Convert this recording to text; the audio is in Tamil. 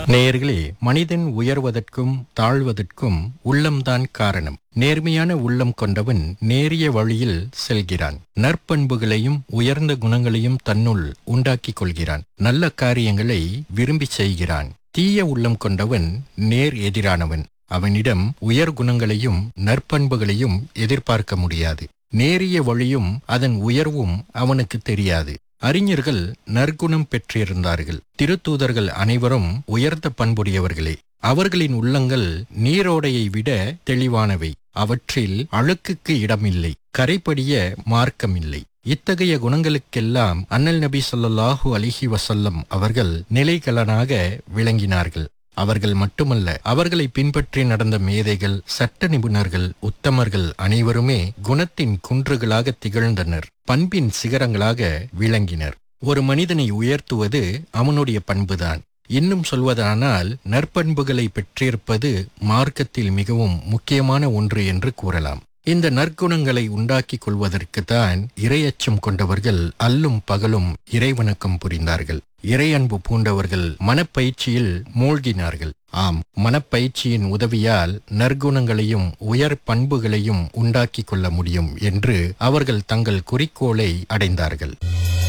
நேயர்களே மனிதன் உயர்வதற்கும் தாழ்வதற்கும் உள்ளம்தான் காரணம் நேர்மையான உள்ளம் கொண்டவன் நேரிய வழியில் செல்கிறான் நற்பண்புகளையும் உயர்ந்த குணங்களையும் தன்னுள் உண்டாக்கிக் கொள்கிறான் நல்ல காரியங்களை விரும்பி செய்கிறான் தீய உள்ளம் கொண்டவன் நேர் எதிரானவன் அவனிடம் உயர் குணங்களையும் நற்பண்புகளையும் எதிர்பார்க்க முடியாது நேரிய வழியும் அதன் உயர்வும் அவனுக்கு தெரியாது அறிஞர்கள் நற்குணம் பெற்றிருந்தார்கள் திருத்தூதர்கள் அனைவரும் உயர்ந்த பண்புடையவர்களே அவர்களின் உள்ளங்கள் நீரோடையை விட தெளிவானவை அவற்றில் அழுக்குக்கு இடமில்லை கரைப்படிய மார்க்கமில்லை இத்தகைய குணங்களுக்கெல்லாம் அண்ணல் நபி ஸல்லல்லாஹு அலிஹி வசல்லம் அவர்கள் நிலைகலனாக விளங்கினார்கள் அவர்கள் மட்டுமல்ல அவர்களை பின்பற்றி நடந்த மேதைகள் சட்ட நிபுணர்கள் உத்தமர்கள் அனைவருமே குணத்தின் குன்றுகளாக திகழ்ந்தனர் பண்பின் சிகரங்களாக விளங்கினர் ஒரு மனிதனை உயர்த்துவது அவனுடைய பண்புதான் இன்னும் சொல்வதானால் நற்பண்புகளை பெற்றிருப்பது மார்க்கத்தில் மிகவும் முக்கியமான ஒன்று என்று கூறலாம் இந்த நற்குணங்களை உண்டாக்கிக் கொள்வதற்குத்தான் இரையச்சம் கொண்டவர்கள் அல்லும் பகலும் இறைவணக்கம் புரிந்தார்கள் இறையன்பு பூண்டவர்கள் மனப்பயிற்சியில் மூழ்கினார்கள் ஆம் மனப்பயிற்சியின் உதவியால் நற்குணங்களையும் உயர் பண்புகளையும் உண்டாக்கிக் கொள்ள முடியும் என்று அவர்கள் தங்கள் குறிக்கோளை அடைந்தார்கள்